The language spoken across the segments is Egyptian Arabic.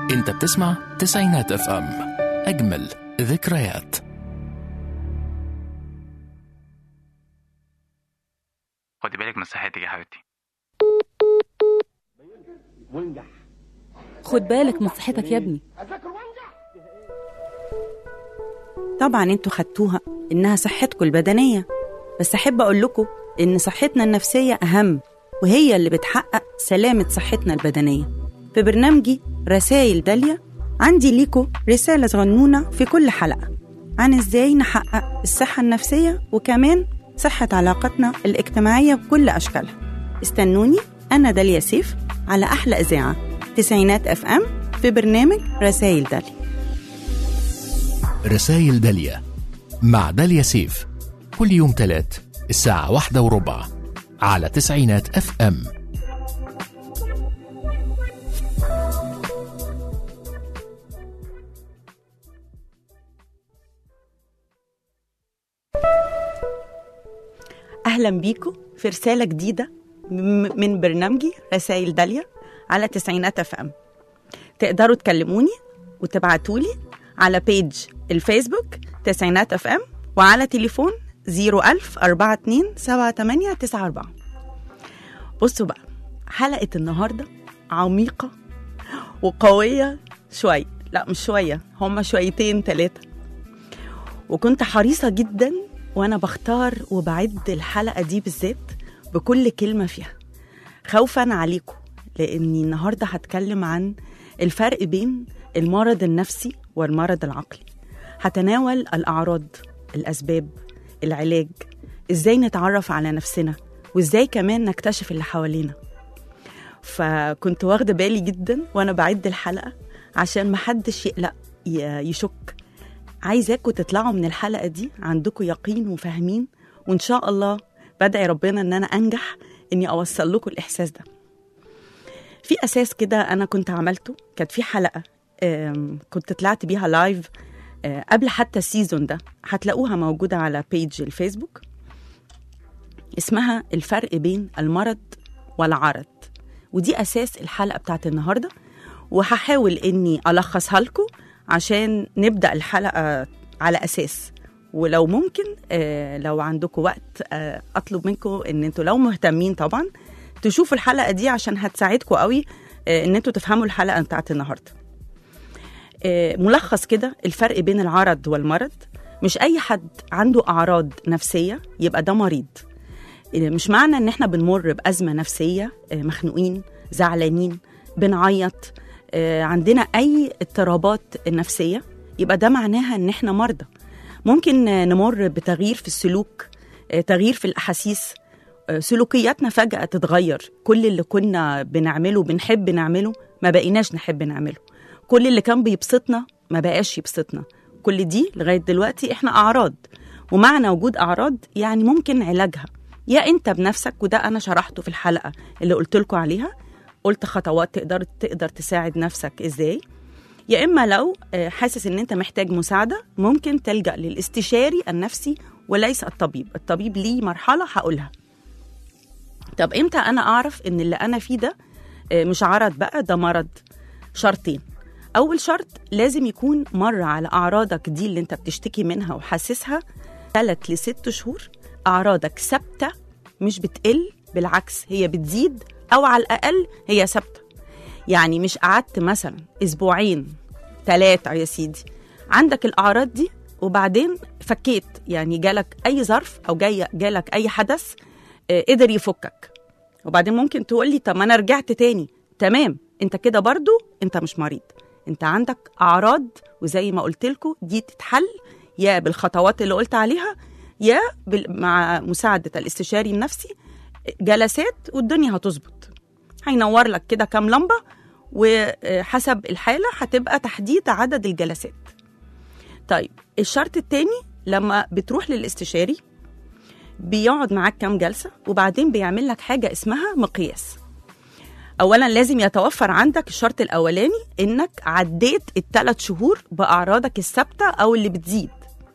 انت بتسمع تسعينات اف ام اجمل ذكريات خدي بالك من صحتك يا حبيبتي خد بالك من صحتك يا ابني طبعا انتوا خدتوها انها صحتكم البدنيه بس احب اقول لكم ان صحتنا النفسيه اهم وهي اللي بتحقق سلامه صحتنا البدنيه في برنامجي رسائل داليا عندي ليكم رساله صغنونه في كل حلقه عن ازاي نحقق الصحه النفسيه وكمان صحه علاقتنا الاجتماعيه بكل اشكالها استنوني انا داليا سيف على احلى اذاعه تسعينات اف ام في برنامج رسائل داليا رسائل داليا مع داليا سيف كل يوم تلات الساعة واحدة وربع على تسعينات اف ام اهلا بيكم في رساله جديده م- من برنامجي رسائل داليا على تسعينات اف ام تقدروا تكلموني وتبعتولي على بيج الفيسبوك تسعينات اف ام وعلى تليفون 01000 42 78 94 بصوا بقى حلقه النهارده عميقه وقويه شويه لا مش شويه هما شويتين ثلاثه وكنت حريصه جدا وانا بختار وبعد الحلقه دي بالذات بكل كلمه فيها خوفا عليكم لاني النهارده هتكلم عن الفرق بين المرض النفسي والمرض العقلي هتناول الاعراض الاسباب العلاج ازاي نتعرف على نفسنا وازاي كمان نكتشف اللي حوالينا فكنت واخده بالي جدا وانا بعد الحلقه عشان محدش يقلق ي- يشك عايزاكم تطلعوا من الحلقه دي عندكم يقين وفاهمين وان شاء الله بدعي ربنا ان انا انجح اني اوصل لكم الاحساس ده في اساس كده انا كنت عملته كانت في حلقه آم، كنت طلعت بيها لايف آه، قبل حتى السيزون ده هتلاقوها موجوده على بيج الفيسبوك اسمها الفرق بين المرض والعرض ودي اساس الحلقه بتاعت النهارده وهحاول اني الخصها لكم عشان نبدا الحلقه على اساس ولو ممكن آه، لو عندكم وقت آه، اطلب منكم ان انتوا لو مهتمين طبعا تشوفوا الحلقه دي عشان هتساعدكم قوي آه، ان انتوا تفهموا الحلقه بتاعت النهارده آه، ملخص كده الفرق بين العرض والمرض مش اي حد عنده اعراض نفسيه يبقى ده مريض آه، مش معنى ان احنا بنمر بازمه نفسيه آه، مخنوقين زعلانين بنعيط آه، عندنا اي اضطرابات نفسيه يبقى ده معناها ان احنا مرضى ممكن آه، نمر بتغيير في السلوك آه، تغيير في الاحاسيس آه، سلوكياتنا فجاه تتغير كل اللي كنا بنعمله بنحب نعمله ما بقيناش نحب نعمله كل اللي كان بيبسطنا ما بقاش يبسطنا كل دي لغايه دلوقتي احنا اعراض ومعنى وجود اعراض يعني ممكن علاجها يا انت بنفسك وده انا شرحته في الحلقه اللي قلت لكم عليها قلت خطوات تقدر تقدر تساعد نفسك ازاي يا اما لو آه، حاسس ان انت محتاج مساعده ممكن تلجا للاستشاري النفسي وليس الطبيب الطبيب ليه مرحله هقولها طب امتى انا اعرف ان اللي انا فيه ده آه، مش عرض بقى ده مرض شرطين اول شرط لازم يكون مر على اعراضك دي اللي انت بتشتكي منها وحاسسها ثلاث لست شهور اعراضك ثابته مش بتقل بالعكس هي بتزيد او على الاقل هي ثابته يعني مش قعدت مثلا اسبوعين ثلاثه يا سيدي عندك الاعراض دي وبعدين فكيت يعني جالك اي ظرف او جاي جالك اي حدث آه، قدر يفكك وبعدين ممكن تقول لي طب ما انا رجعت تاني تمام انت كده برضو انت مش مريض انت عندك اعراض وزي ما قلت لكم دي تتحل يا بالخطوات اللي قلت عليها يا بال- مع مساعده الاستشاري النفسي جلسات والدنيا هتظبط هينور لك كده كام لمبه وحسب الحاله هتبقى تحديد عدد الجلسات طيب الشرط التاني لما بتروح للاستشاري بيقعد معاك كام جلسه وبعدين بيعمل لك حاجه اسمها مقياس اولا لازم يتوفر عندك الشرط الاولاني انك عديت الثلاث شهور باعراضك الثابته او اللي بتزيد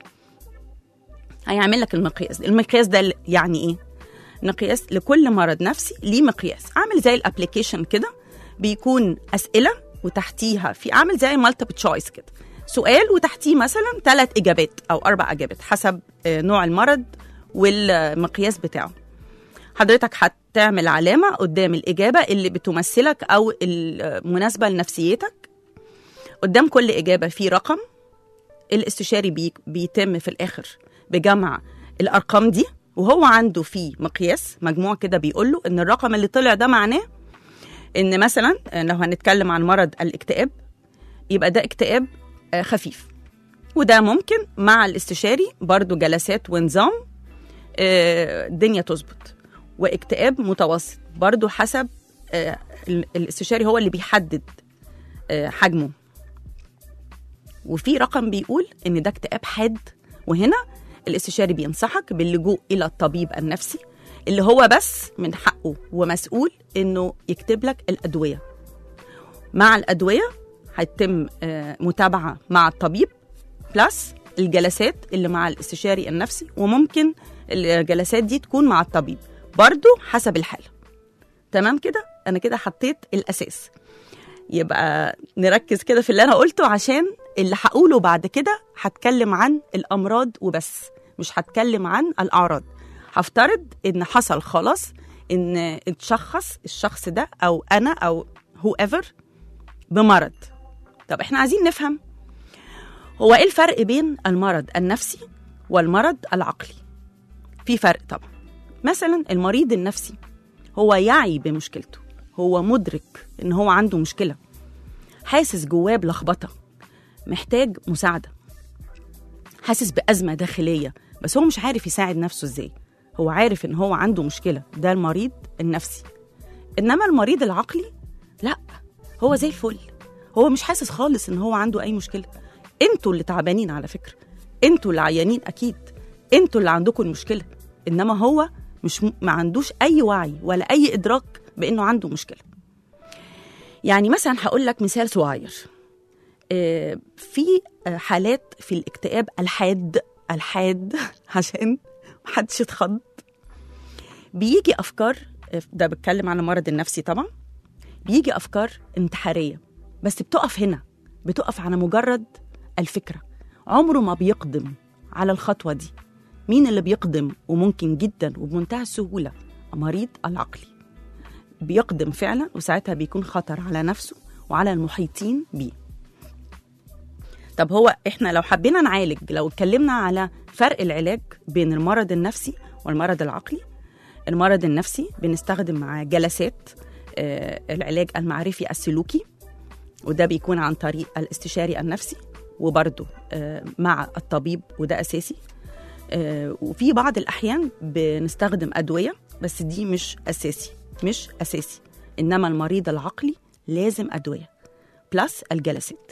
هيعمل لك المقياس المقياس ده يعني ايه مقياس لكل مرض نفسي ليه مقياس عامل زي الابلكيشن كده بيكون اسئله وتحتيها في عامل زي مالتيبل تشويس كده سؤال وتحتيه مثلا ثلاث اجابات او اربع اجابات حسب آه، نوع المرض والمقياس بتاعه حضرتك هتعمل علامه قدام الاجابه اللي بتمثلك او المناسبه لنفسيتك قدام كل اجابه في رقم الاستشاري بي بيتم في الاخر بجمع الارقام دي وهو عنده فيه مقياس مجموع كده بيقول له ان الرقم اللي طلع ده معناه ان مثلا لو هنتكلم عن مرض الاكتئاب يبقى ده اكتئاب آه، خفيف وده ممكن مع الاستشاري برضو جلسات ونظام آه، الدنيا تظبط واكتئاب متوسط برضو حسب آه، ال- الاستشاري هو اللي بيحدد آه، حجمه وفي رقم بيقول ان ده اكتئاب حاد وهنا الاستشاري بينصحك باللجوء الى الطبيب النفسي اللي هو بس من حقه ومسؤول انه يكتب لك الادويه مع الادويه هيتم آه، متابعه مع الطبيب بلس الجلسات اللي مع الاستشاري النفسي وممكن الجلسات دي تكون مع الطبيب برضو حسب الحاله تمام كده انا كده حطيت الاساس يبقى نركز كده في اللي انا قلته عشان اللي هقوله بعد كده هتكلم عن الامراض وبس مش هتكلم عن الاعراض هفترض ان حصل خلاص ان اتشخص الشخص ده او انا او هو ايفر بمرض طب احنا عايزين نفهم هو ايه الفرق بين المرض النفسي والمرض العقلي في فرق طبعا مثلا المريض النفسي هو يعي بمشكلته هو مدرك ان هو عنده مشكله حاسس جواه بلخبطه محتاج مساعده حاسس بازمه داخليه بس هو مش عارف يساعد نفسه ازاي هو عارف ان هو عنده مشكله ده المريض النفسي انما المريض العقلي لا هو زي الفل هو مش حاسس خالص ان هو عنده اي مشكله انتوا اللي تعبانين على فكره انتوا اللي عيانين اكيد انتوا اللي عندكم المشكله انما هو مش م... ما عندوش اي وعي ولا اي ادراك بانه عنده مشكله يعني مثلا هقول لك مثال صغير آه، في آه، حالات في الاكتئاب الحاد الحاد عشان محدش يتخض بيجي افكار آه، ده بتكلم عن المرض النفسي طبعا بيجي افكار انتحاريه بس بتقف هنا بتقف على مجرد الفكره عمره ما بيقدم على الخطوه دي مين اللي بيقدم وممكن جدا وبمنتهى السهوله مريض العقلي بيقدم فعلا وساعتها بيكون خطر على نفسه وعلى المحيطين بيه طب هو احنا لو حبينا نعالج لو اتكلمنا على فرق العلاج بين المرض النفسي والمرض العقلي المرض النفسي بنستخدم معاه جلسات آه، العلاج المعرفي السلوكي وده بيكون عن طريق الاستشاري النفسي وبرضه آه، مع الطبيب وده اساسي آه، وفي بعض الاحيان بنستخدم ادويه بس دي مش اساسي مش اساسي انما المريض العقلي لازم ادويه بلس الجلسات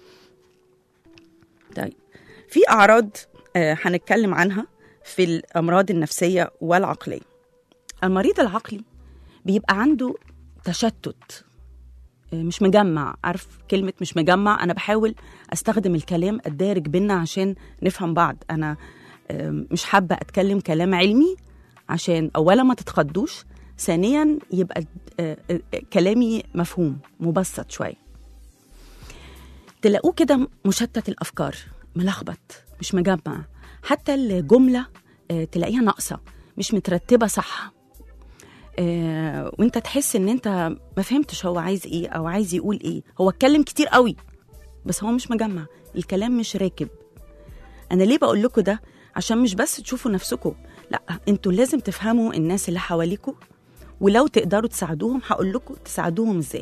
طيب في اعراض آه، هنتكلم عنها في الامراض النفسيه والعقليه المريض العقلي بيبقى عنده تشتت آه، مش مجمع عارف كلمة مش مجمع أنا بحاول أستخدم الكلام الدارج بينا عشان نفهم بعض أنا آه، مش حابة أتكلم كلام علمي عشان أولا ما تتخضوش ثانيا يبقى آه، آه، كلامي مفهوم مبسط شوية تلاقوه كده مشتت الافكار ملخبط مش مجمع حتى الجمله آه، تلاقيها ناقصه مش مترتبه صح آه، وانت تحس ان انت ما فهمتش هو عايز ايه او عايز يقول ايه هو اتكلم كتير قوي بس هو مش مجمع الكلام مش راكب انا ليه بقول لكم ده عشان مش بس تشوفوا نفسكم لا انتوا لازم تفهموا الناس اللي حواليكوا ولو تقدروا تساعدوهم هقول لكم تساعدوهم ازاي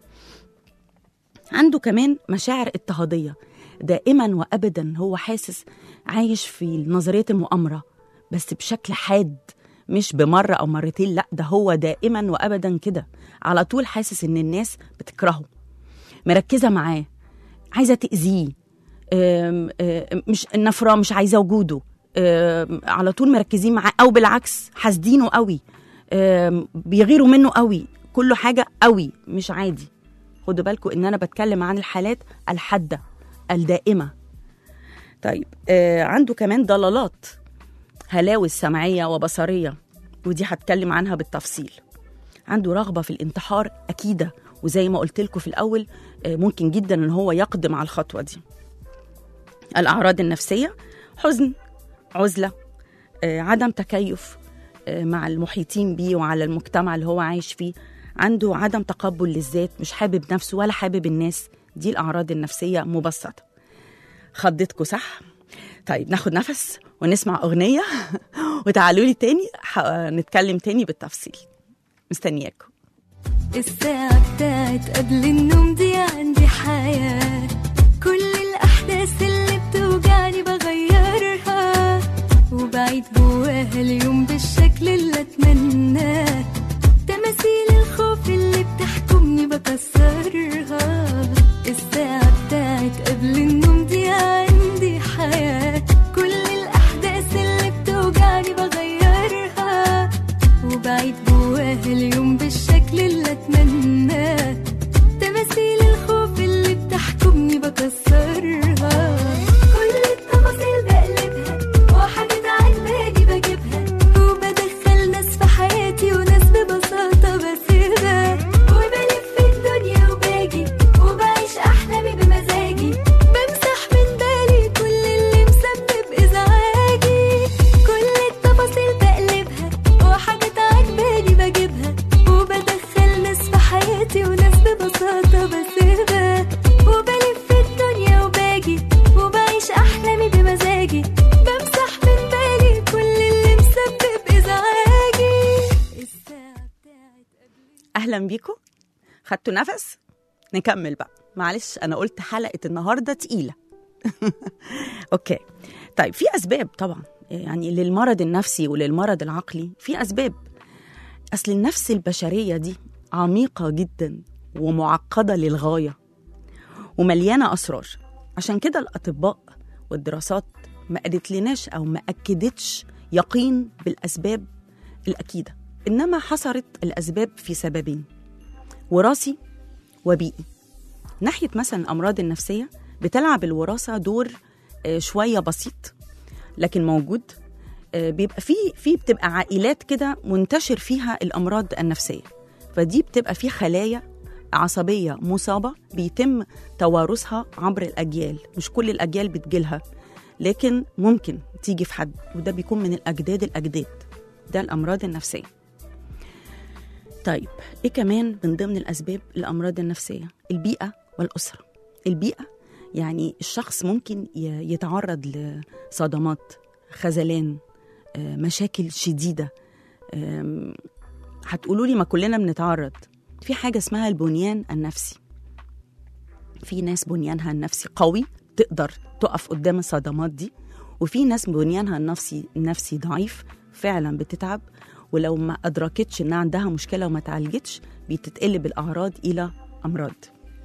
عنده كمان مشاعر اضطهاديه دائما وابدا هو حاسس عايش في نظريه المؤامره بس بشكل حاد مش بمره او مرتين لا ده هو دائما وابدا كده على طول حاسس ان الناس بتكرهه مركزه معاه عايزه تاذيه أم- أم- مش النفره مش عايزه وجوده أم، على طول مركزين معاه او بالعكس حاسدينه قوي أم، بيغيروا منه قوي كله حاجه قوي مش عادي خدوا بالكم ان انا بتكلم عن الحالات الحاده الدائمه طيب آه عنده كمان ضلالات هلاوس سمعيه وبصريه ودي هتكلم عنها بالتفصيل عنده رغبه في الانتحار اكيده وزي ما قلت لكم في الاول آه، ممكن جدا ان هو يقدم على الخطوه دي الاعراض النفسيه حزن عزله آه، عدم تكيف آه، مع المحيطين بيه وعلى المجتمع اللي هو عايش فيه عنده عدم تقبل للذات مش حابب نفسه ولا حابب الناس دي الاعراض النفسيه مبسطه خضتكم صح طيب ناخد نفس ونسمع اغنيه وتعالوا لي تاني ح- نتكلم تاني بالتفصيل مستنياكم الساعة بتاعت قبل النوم دي عندي حياة كل الأحداث اللي بتوجعني بغيرها وبعيد جواها اليوم بالشكل اللي أتمناه تماثيل الخوف اللي بتحكمني بكسرها الساعة بتاعت قبل النوم دي عندي حياة كل الأحداث اللي بتوجعني بغيرها وبعيد جواها اليوم بالشكل اللي اتمناه تماثيل الخوف اللي بتحكمني بكسرها كل التفاصيل بقلبها وحاجات عجباني بجيبها وبدخل ناس في حياتي وناس ببساطة بسيبها وبلف الدنيا وباجي وبعيش أحلامي بمزاجي بمسح من بالي كل اللي مسبب إزعاجي كل التفاصيل بقلبها وحاجات عجباني بجيبها وبدخل ناس في حياتي وناس ببساطة بسيبها وبلف الدنيا وباجي وبعيش أحلامي بمزاجي بمسح من بالي كل اللي مسبب إزعاجي الساعة بتاعت قبل اهلا بيكم خدتوا نفس نكمل بقى معلش انا قلت حلقه النهارده تقيله اوكي طيب في اسباب طبعا يعني للمرض النفسي وللمرض العقلي في اسباب اصل النفس البشريه دي عميقه جدا ومعقده للغايه ومليانه اسرار عشان كده الاطباء والدراسات ما قالت لناش او ما اكدتش يقين بالاسباب الاكيده انما حصرت الاسباب في سببين وراثي وبيئي ناحيه مثلا الامراض النفسيه بتلعب الوراثه دور آه، شويه بسيط لكن موجود آه، بيبقى في في بتبقى عائلات كده منتشر فيها الامراض النفسيه فدي بتبقى في خلايا عصبيه مصابه بيتم توارثها عبر الاجيال مش كل الاجيال بتجيلها لكن ممكن تيجي في حد وده بيكون من الاجداد الاجداد ده الامراض النفسيه طيب ايه كمان من ضمن الاسباب الامراض النفسيه البيئه والاسره البيئه يعني الشخص ممكن ي- يتعرض لصدمات خذلان آه، مشاكل شديده آم، هتقولوا لي ما كلنا بنتعرض في حاجه اسمها البنيان النفسي في ناس بنيانها النفسي قوي تقدر تقف قدام الصدمات دي وفي ناس بنيانها النفسي النفسي ضعيف فعلا بتتعب ولو ما ادركتش ان عندها مشكله وما تعالجتش بتتقلب الاعراض الى امراض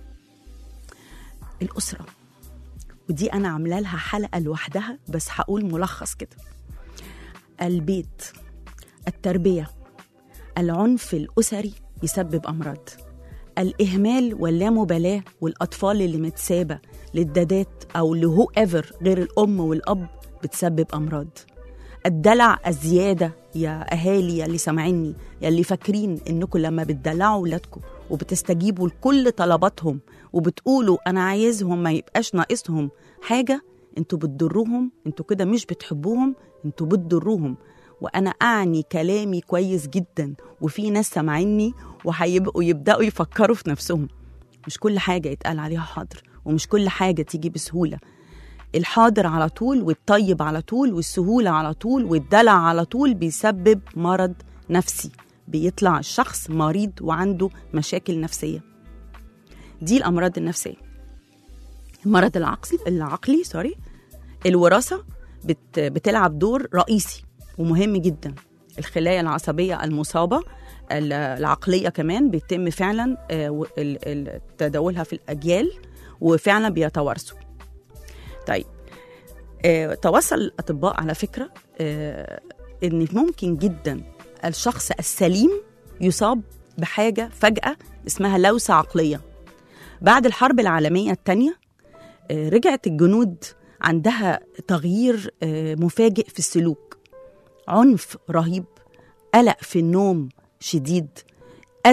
الاسره ودي انا عامله لها حلقه لوحدها بس هقول ملخص كده البيت التربيه العنف الاسري يسبب امراض الاهمال واللامبالاه والاطفال اللي متسابه للدادات او لهو ايفر غير الام والاب بتسبب امراض الدلع الزياده يا اهالي يا اللي سامعيني يا اللي فاكرين انكم لما بتدلعوا ولادكم وبتستجيبوا لكل طلباتهم وبتقولوا انا عايزهم ما يبقاش ناقصهم حاجه انتوا بتضروهم انتوا كده مش بتحبوهم انتوا بتضروهم وانا اعني كلامي كويس جدا وفي ناس سامعيني وهيبقوا يبداوا يفكروا في نفسهم مش كل حاجه يتقال عليها حاضر ومش كل حاجه تيجي بسهوله الحاضر على طول والطيب على طول والسهولة على طول والدلع على طول بيسبب مرض نفسي بيطلع الشخص مريض وعنده مشاكل نفسية دي الأمراض النفسية المرض العقلي العقلي سوري الوراثة بت بتلعب دور رئيسي ومهم جدا الخلايا العصبية المصابة ال- العقلية كمان بيتم فعلا آه، و- ال- ال- تداولها في الأجيال وفعلا بيتوارثوا طيب آه، توصل الأطباء على فكرة آه، إن ممكن جدا الشخص السليم يصاب بحاجة فجأة اسمها لوسة عقلية بعد الحرب العالمية الثانية رجعت الجنود عندها تغيير آه، مفاجئ في السلوك عنف رهيب قلق في النوم شديد أذى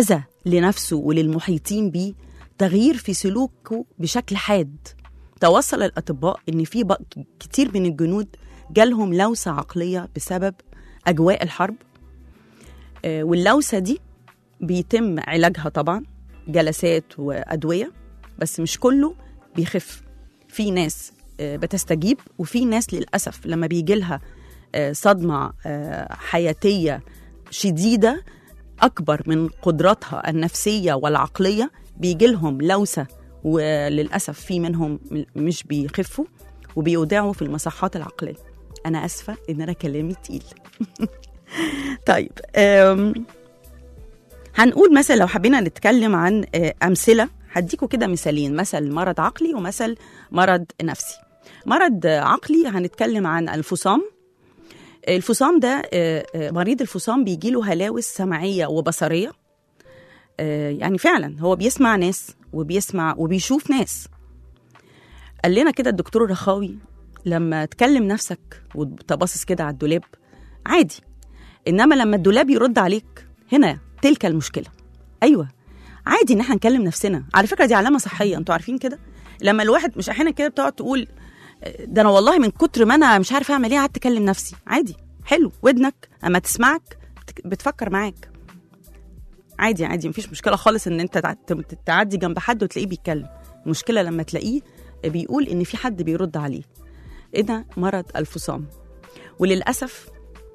لنفسه وللمحيطين بيه تغيير في سلوكه بشكل حاد توصل الأطباء إن في بق- كتير من الجنود جالهم لوسة عقلية بسبب أجواء الحرب آه، واللوسة دي بيتم علاجها طبعا جلسات وأدوية بس مش كله بيخف في ناس آه، بتستجيب وفي ناس للأسف لما بيجي لها صدمة آه، حياتية شديدة أكبر من قدراتها النفسية والعقلية بيجي لهم لوسة وللأسف في منهم م- مش بيخفوا وبيودعوا في المصحات العقلية أنا أسفة إن أنا كلامي تقيل طيب أم، هنقول مثلا لو حبينا نتكلم عن آه، أمثلة هديكوا كده مثالين مثل مرض عقلي ومثل مرض نفسي مرض آه، عقلي هنتكلم عن الفصام الفصام ده آه، آه، مريض الفصام بيجي له هلاوس سمعيه وبصريه آه، يعني فعلا هو بيسمع ناس وبيسمع وبيشوف ناس قال لنا كده الدكتور الرخاوي لما تكلم نفسك وتباصص كده على الدولاب عادي انما لما الدولاب يرد عليك هنا تلك المشكله ايوه عادي ان احنا نكلم نفسنا على فكره دي علامه صحيه انتوا عارفين كده لما الواحد مش احيانا كده بتقعد تقول ده انا والله من كتر ما انا مش عارف اعمل ايه قعدت اكلم نفسي عادي حلو ودنك اما تسمعك بت- بتفكر معاك عادي عادي مفيش مشكله خالص ان انت تع- ت- تعدي جنب حد وتلاقيه بيتكلم المشكله لما تلاقيه بيقول ان في حد بيرد عليه ايه ده مرض الفصام وللاسف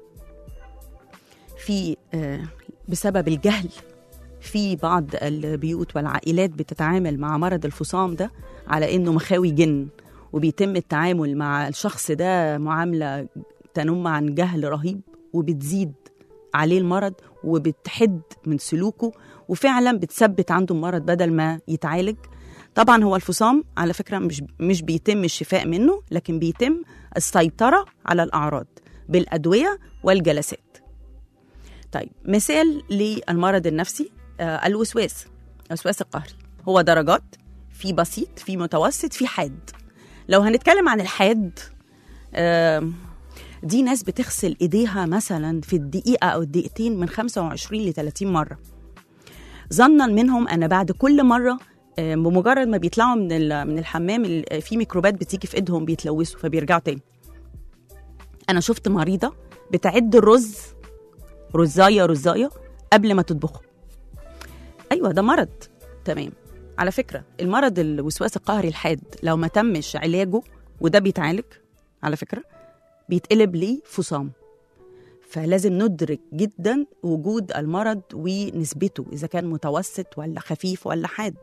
في آه، بسبب الجهل في بعض البيوت والعائلات بتتعامل مع مرض الفصام ده على انه مخاوي جن وبيتم التعامل مع الشخص ده معامله تنم عن جهل رهيب وبتزيد عليه المرض وبتحد من سلوكه وفعلا بتثبت عنده المرض بدل ما يتعالج طبعا هو الفصام على فكره مش مش بيتم الشفاء منه لكن بيتم السيطره على الاعراض بالادويه والجلسات طيب مثال للمرض النفسي آه الوسواس الوسواس القهري هو درجات في بسيط في متوسط في حاد لو هنتكلم عن الحاد آه دي ناس بتغسل ايديها مثلا في الدقيقه او الدقيقتين من 25 ل 30 مره ظنا منهم ان بعد كل مره آه، بمجرد ما بيطلعوا من ال- من الحمام ال- في ميكروبات بتيجي في ايدهم بيتلوثوا فبيرجعوا تاني انا شفت مريضه بتعد الرز رزايه رزايه قبل ما تطبخه ايوه ده مرض تمام على فكره المرض الوسواس القهري الحاد لو ما تمش علاجه وده بيتعالج على فكره بيتقلب ليه فصام فلازم ندرك جدا وجود المرض ونسبته اذا كان متوسط ولا خفيف ولا حاد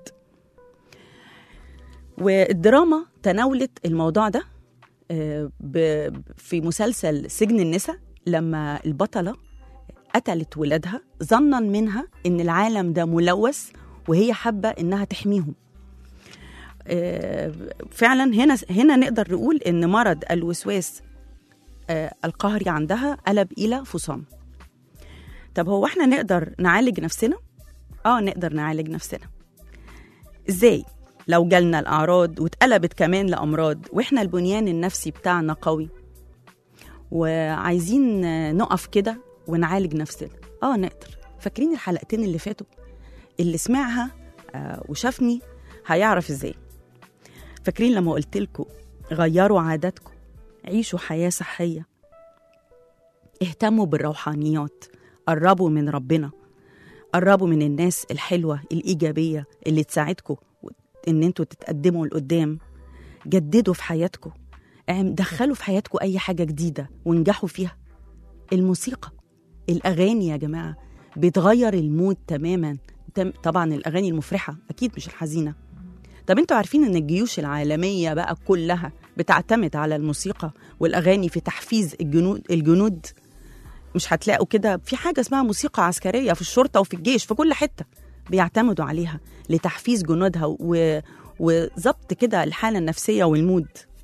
والدراما تناولت الموضوع ده آه، ب- في مسلسل سجن النساء لما البطله قتلت ولادها ظنا منها ان العالم ده ملوث وهي حابه انها تحميهم آه، فعلا هنا هنا نقدر نقول ان مرض الوسواس آه، القهري عندها قلب الى فصام طب هو احنا نقدر نعالج نفسنا اه نقدر نعالج نفسنا ازاي لو جالنا الاعراض واتقلبت كمان لامراض واحنا البنيان النفسي بتاعنا قوي وعايزين آه، نقف كده ونعالج نفسنا اه نقدر فاكرين الحلقتين اللي فاتوا اللي سمعها آه، وشافني هيعرف ازاي فاكرين لما قلت لكم غيروا عاداتكم عيشوا حياة صحية اهتموا بالروحانيات قربوا من ربنا قربوا من الناس الحلوة الإيجابية اللي تساعدكم إن انتوا تتقدموا لقدام جددوا في حياتكم اعم- دخلوا في حياتكم أي حاجة جديدة وانجحوا فيها الموسيقى الأغاني يا جماعة بتغير المود تماما تم- طبعا الأغاني المفرحة أكيد مش الحزينة طب انتوا عارفين ان الجيوش العالميه بقى كلها بتعتمد على الموسيقى والاغاني في تحفيز الجنود الجنود مش هتلاقوا كده في حاجه اسمها موسيقى عسكريه في الشرطه وفي الجيش في كل حته بيعتمدوا عليها لتحفيز جنودها و... وظبط كده الحاله النفسيه والمود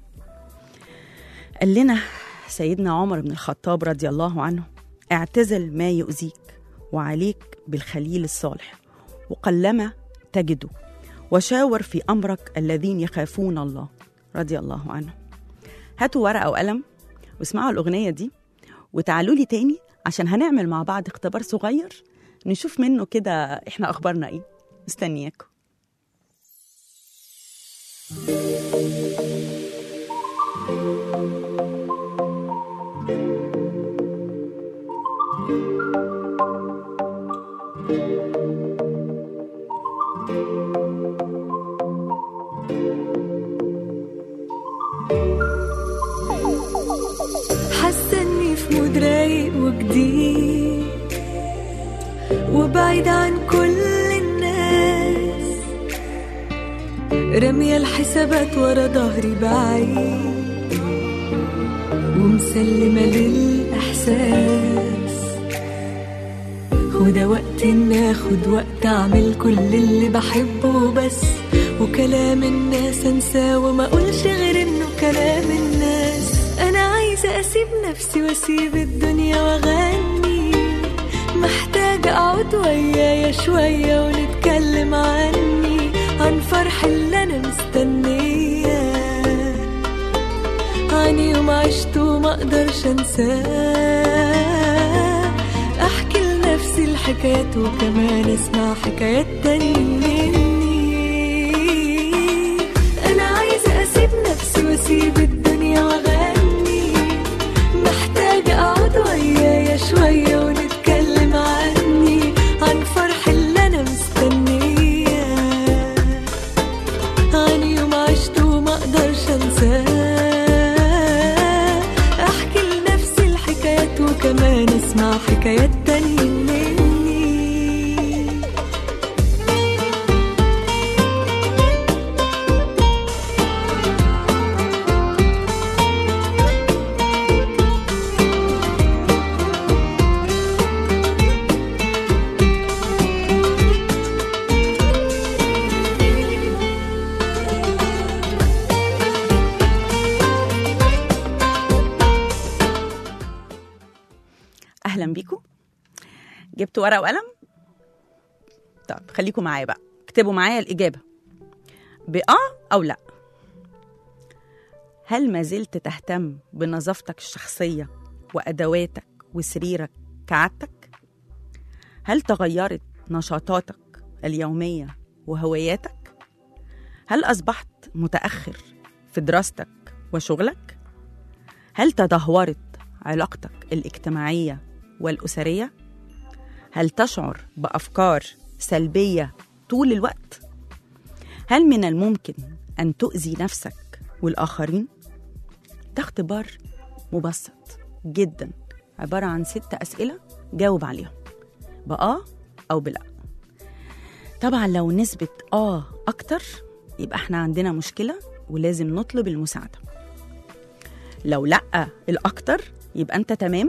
قال لنا سيدنا عمر بن الخطاب رضي الله عنه اعتزل ما يؤذيك وعليك بالخليل الصالح وقلما تجده وشاور في امرك الذين يخافون الله رضي الله عنه هاتوا ورقه وقلم واسمعوا الاغنيه دي وتعالوا لي تاني عشان هنعمل مع بعض اختبار صغير نشوف منه كده احنا اخبارنا ايه مستنياكم حاسه اني في مود رايق وجديد وبعيد عن كل الناس رامية الحسابات ورا ظهري بعيد ومسلمة للإحساس وده وقت إن آخد وقت أعمل كل اللي بحبه بس وكلام الناس أنساه وما أقولش غير إنه كلام الناس أنا عايزة أسيب نفسي وأسيب الدنيا وأغني محتاجة أقعد ويايا شوية ونتكلم عني عن فرح اللي أنا مستنياه عن يوم عشته وما أقدرش أنساه أحكي لنفسي الحكايات وكمان أسمع حكايات تاني مني أنا عايزة أسيب نفسي وأسيب الدنيا وأغني محتاجة أقعد ويايا شوية ونتكلم عني عن فرح اللي أنا مستنياه عن يوم عشته وما أقدرش أنساه أحكي لنفسي الحكايات وكمان أسمع حكايات تانية مني اهلا بيكم جبتوا ورقه وقلم طب خليكم معايا بقى اكتبوا معايا الاجابه باه او لا هل ما زلت تهتم بنظافتك الشخصيه وادواتك وسريرك كعادتك هل تغيرت نشاطاتك اليوميه وهواياتك هل اصبحت متاخر في دراستك وشغلك هل تدهورت علاقتك الاجتماعيه والاسريه هل تشعر بافكار سلبيه طول الوقت هل من الممكن ان تؤذي نفسك والاخرين ده اختبار مبسط جدا عباره عن ست اسئله جاوب عليهم باه او بلا طبعا لو نسبه اه اكتر يبقى احنا عندنا مشكله ولازم نطلب المساعده لو لا الاكتر يبقى انت تمام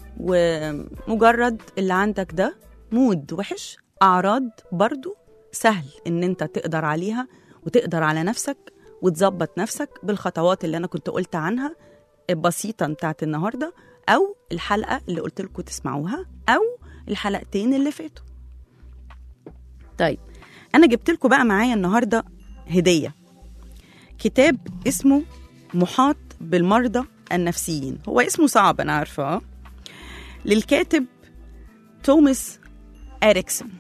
ومجرد اللي عندك ده مود وحش اعراض برضو سهل ان انت تقدر عليها وتقدر على نفسك وتظبط نفسك بالخطوات اللي انا كنت قلت عنها البسيطه بتاعت النهارده او الحلقه اللي قلت لكم تسمعوها او الحلقتين اللي فاتوا طيب انا جبت لكم بقى معايا النهارده هديه كتاب اسمه محاط بالمرضى النفسيين هو اسمه صعب انا عارفه آه. للكاتب توماس اريكسون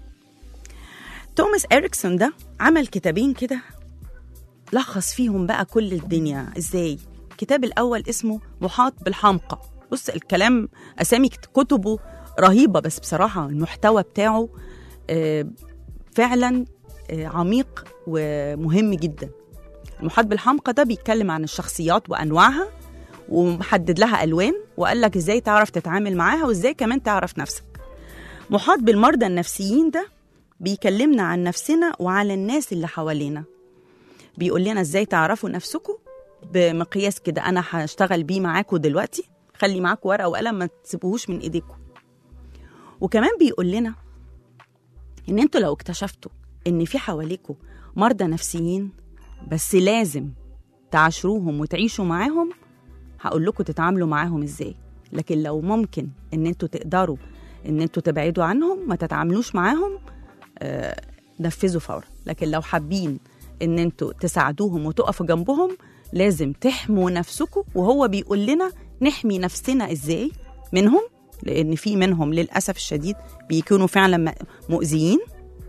توماس اريكسون ده عمل كتابين كده لخص فيهم بقى كل الدنيا ازاي الكتاب الاول اسمه محاط بالحمقى بص الكلام اسامي كتبه رهيبه بس بصراحه المحتوى بتاعه آه، فعلا آه، عميق ومهم جدا المحاط بالحمقى ده بيتكلم عن الشخصيات وانواعها ومحدد لها الوان وقال لك ازاي تعرف تتعامل معاها وازاي كمان تعرف نفسك محاط بالمرضى النفسيين ده بيكلمنا عن نفسنا وعلى الناس اللي حوالينا بيقول لنا ازاي تعرفوا نفسكم بمقياس كده انا هشتغل بيه معاكم دلوقتي خلي معاكم ورقه وقلم ما تسيبوهوش من ايديكم وكمان بيقول لنا ان انتوا لو اكتشفتوا ان في حواليكوا مرضى نفسيين بس لازم تعاشروهم وتعيشوا معاهم هقول لكم تتعاملوا معاهم ازاي لكن لو ممكن ان انتوا تقدروا ان انتوا تبعدوا عنهم ما تتعاملوش معاهم آه نفذوا فورا لكن لو حابين ان انتوا تساعدوهم وتقفوا جنبهم لازم تحموا نفسكم وهو بيقول لنا نحمي نفسنا ازاي منهم لان في منهم للاسف الشديد بيكونوا فعلا م- مؤذيين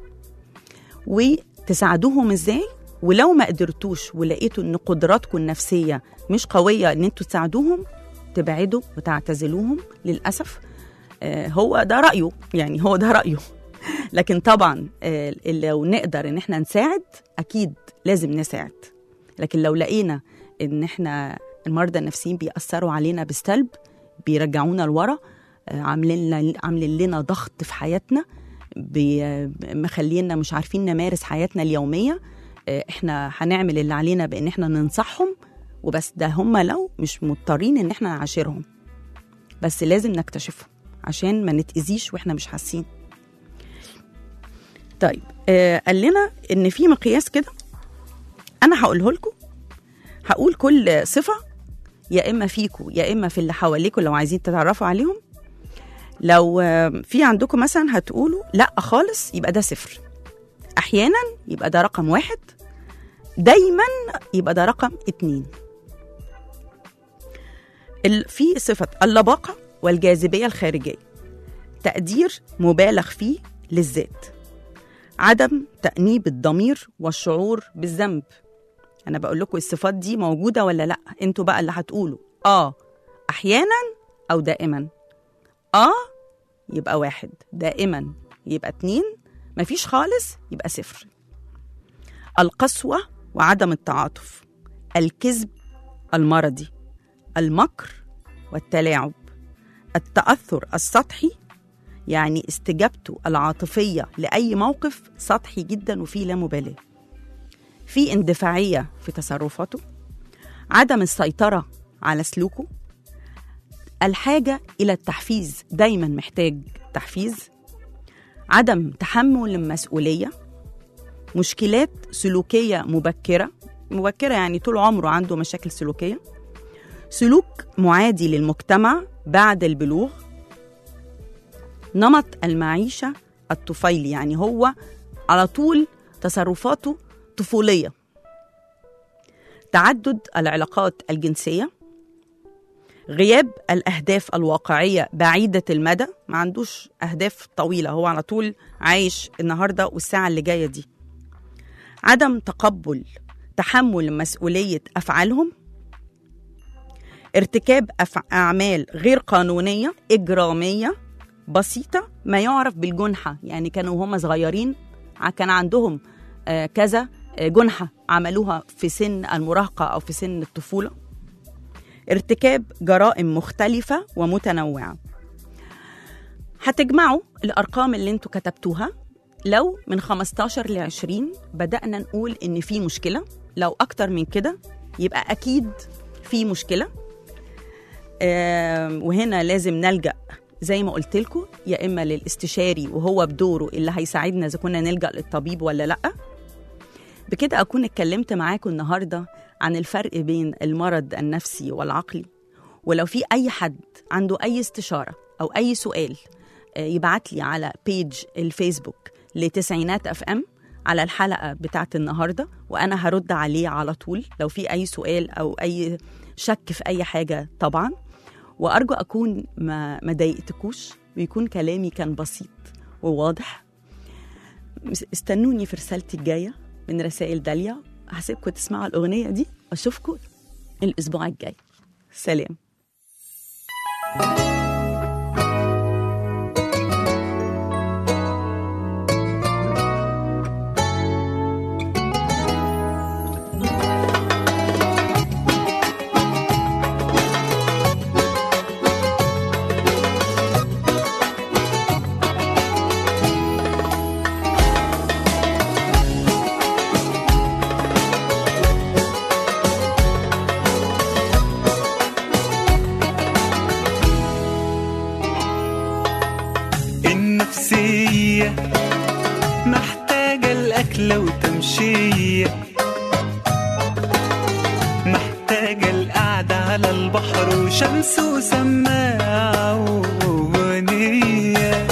وتساعدوهم ازاي ولو ما قدرتوش ولقيتوا ان قدراتكم النفسيه مش قويه ان انتوا تساعدوهم تبعدوا وتعتزلوهم للاسف آه، هو ده رايه يعني هو ده رايه لكن طبعا آه، لو نقدر ان احنا نساعد اكيد لازم نساعد لكن لو لقينا ان احنا المرضى النفسيين بيأثروا علينا بالسلب بيرجعونا لورا آه، عاملين لنا عاملين لنا ضغط في حياتنا بي- مخلينا مش عارفين نمارس حياتنا اليوميه آه، احنا هنعمل اللي علينا بان احنا ننصحهم وبس ده هم لو مش مضطرين ان احنا نعاشرهم بس لازم نكتشفهم عشان ما نتأذيش واحنا مش حاسين طيب آه قال لنا ان في مقياس كده انا هقوله لكم هقول كل صفه يا اما فيكم يا اما في اللي حواليكم لو عايزين تتعرفوا عليهم لو آه، في عندكم مثلا هتقولوا لا خالص يبقى ده صفر احيانا يبقى ده رقم واحد دايما يبقى ده رقم اتنين ال- في صفة اللباقة والجاذبية الخارجية تقدير مبالغ فيه للذات عدم تأنيب الضمير والشعور بالذنب أنا بقول لكم الصفات دي موجودة ولا لأ أنتوا بقى اللي هتقولوا آه أحيانا أو دائما آه يبقى واحد دائما يبقى اتنين مفيش خالص يبقى صفر القسوة وعدم التعاطف الكذب المرضي المكر والتلاعب التأثر السطحي يعني استجابته العاطفية لأي موقف سطحي جدا وفيه لا مبالاة في اندفاعية في تصرفاته عدم السيطرة على سلوكه الحاجة إلى التحفيز دايما محتاج تحفيز عدم تحمل المسؤولية مشكلات سلوكية مبكرة مبكرة يعني طول عمره عنده مشاكل سلوكية سلوك معادي للمجتمع بعد البلوغ نمط المعيشة الطفيلي يعني هو على طول تصرفاته طفولية تعدد العلاقات الجنسية غياب الأهداف الواقعية بعيدة المدى ما عندوش أهداف طويلة هو على طول عايش النهاردة والساعة اللي جاية دي عدم تقبل تحمل مسؤولية أفعالهم ارتكاب أف- أعمال غير قانونية إجرامية بسيطة ما يعرف بالجنحة يعني كانوا هم صغيرين ع- كان عندهم آه، كذا آه، جنحة عملوها في سن المراهقة أو في سن الطفولة ارتكاب جرائم مختلفة ومتنوعة هتجمعوا الأرقام اللي انتوا كتبتوها لو من 15 ل 20 بدأنا نقول إن في مشكلة لو أكتر من كده يبقى أكيد في مشكلة آم، وهنا لازم نلجأ زي ما قلت لكم يا إما للاستشاري وهو بدوره اللي هيساعدنا إذا كنا نلجأ للطبيب ولا لأ بكده أكون اتكلمت معاكم النهاردة عن الفرق بين المرض النفسي والعقلي ولو في أي حد عنده أي استشارة أو أي سؤال آه، يبعت لي على بيج الفيسبوك لتسعينات اف ام على الحلقة بتاعت النهاردة وأنا هرد عليه على طول لو في أي سؤال أو أي شك في أي حاجة طبعا وأرجو أكون ما, ما ضايقتكوش ويكون كلامي كان بسيط وواضح استنوني في رسالتي الجاية من رسائل داليا هسيبكم تسمعوا الأغنية دي وأشوفكم الأسبوع الجاي سلام النفسية محتاجة الأكلة وتمشية محتاجة القعدة على البحر وشمس وسماعة وأغنية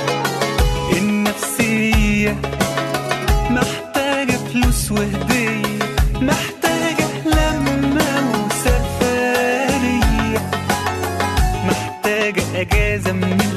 النفسية محتاجة فلوس وهدية محتاجة لمة وسفرية محتاجة أجازة اجازة من